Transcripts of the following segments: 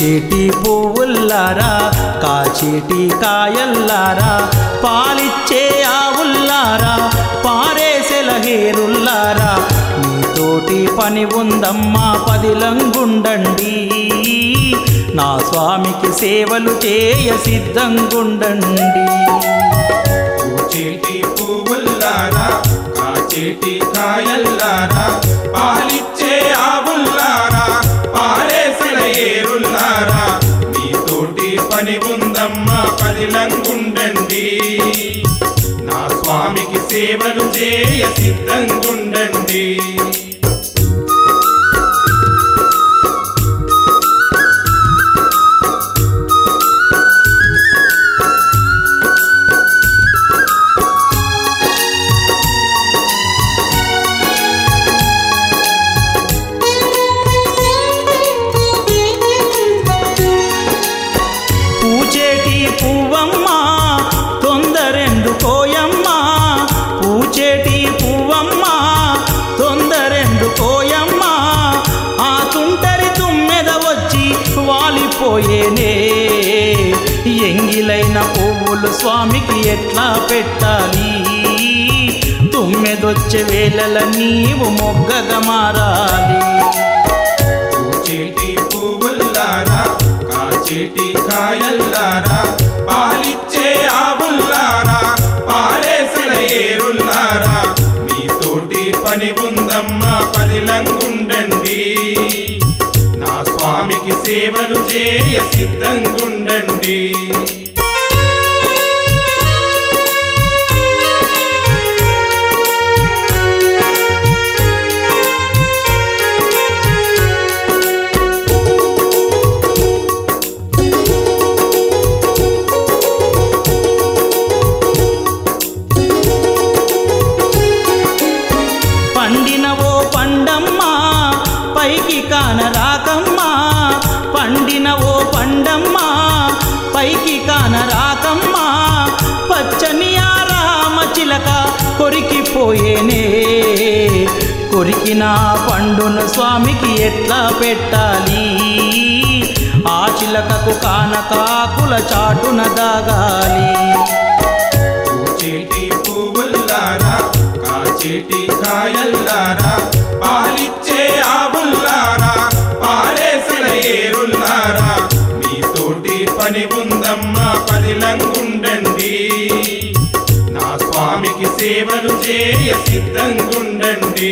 పూచేటి పువ్వుల్లారా కాచేటి కాయల్లారా పాలిచ్చే ఆవుల్లారా పారేసెల హేరుల్లారా మీతోటి పని ఉందమ్మా పదిలంగుండండి నా స్వామికి సేవలు చేయ సిద్ధంగుండండి పూచేటి పువ్వుల్లారా కాచేటి కాయల్లారా పాలిచ్చే ఆవుల్లారా పారేసిన ఏరుల్లారా మీతోటి పని ఉందమ్మా పదిలంగుండండి నా స్వామికి సేవలు చేయ సిద్ధంగుండండి పూచేటి పువ్వమ్మ తొందరెందుకోయమ్మ పూచేటి పువ్వమ్మ తొందరెందుకోయమ్మ ఆ తుంటరి తుమ్మెద వచ్చి వాలిపోయేనే ఎంగిలైన పువ్వులు స్వామికి ఎట్లా పెట్టాలి తుమ్మెదొచ్చే వేళల నీవు మొగ్గగా మారాలి పూచేటి పువ్వుల్లారా కాచేటి కాయల్లారా పాలిచ్చే ఆవుల్లారా పారేసిన ఏరుల్లారా మీతోటి పని ఉందమ్మా పదిలంగుండండి నా స్వామికి సేవలు చేయ సిద్ధంగుండండి పండిన ఓ పండమ్మా పైకి కాన రాకమ్మా పండిన ఓ పండమ్మా పైకి కాన రాకమ్మా పచ్చని ఆ రామ చిలక కొరికిపోయేనే కొరికిన పండును స్వామికి ఎట్లా పెట్టాలి ఆ చిలకకు కానకాకుల చాటున దాగాలి పూచేటి పువ్వుల్లారా కాచేటి కాయల్లారా పాలిచ్చే ఆవుల్లారా పారేసిన ఏరుల్లారా మీతోటి పని ఉందమ్మా పదిలంగుండండి నా స్వామికి సేవలు చేయ సిద్ధంగుండండి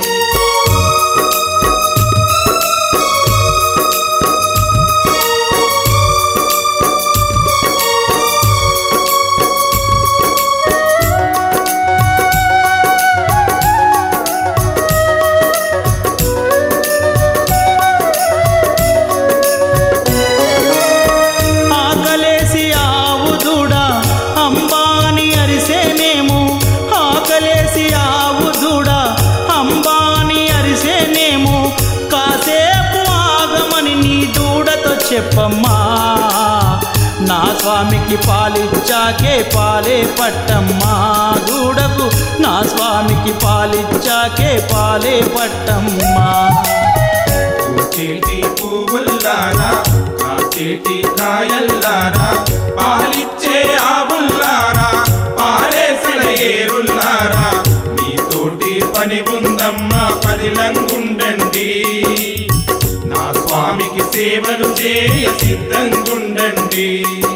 ఆకలేసి ఆవు దూడ అంబాని అరిసేనేమో ఆకలేసి ఆవు దూడ అంబాని అరిసేనేమో కాసేపు ఆగమని నీ దూడతో చెప్పమ్మా నా స్వామికి పాలిచ్చాకే పాలే పట్టమ్మా దూడకు నా స్వామికి పాలిచ్చాకే పాలే పట్టమ్మా పూచేటి పువ్వుల్లారా కాచేటి కాయల్లారా పాలిచ్చే ఆవుల్లారా పారేసిన ఏరుల్లారా మీతోటి పని ఉందమ్మా పదిలంగుండండి నా స్వామికి సేవలు చేయ సిద్ధంగుండండి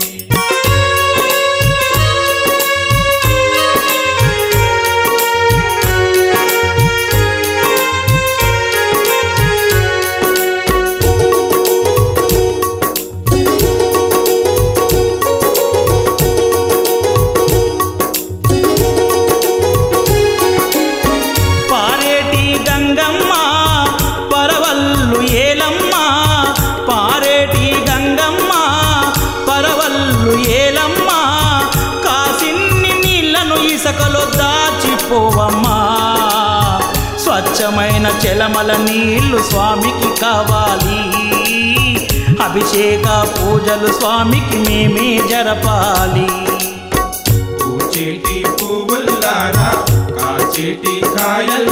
పారేటి గంగమ్మ పరవల్లు ఏలమ్మ పారేటి గంగమ్మ పరవల్లు ఏలమ్మ కాసిన్ని నీళ్లను ఇసకలో దాచిపోవమ్మా స్వచ్ఛమైన చెలమల నీళ్లు స్వామికి కావాలి అభిషేక పూజలు స్వామికి మేమే జరపాలి పూచేటి పువ్వుల్లారా కాచేటి కాయల్లారా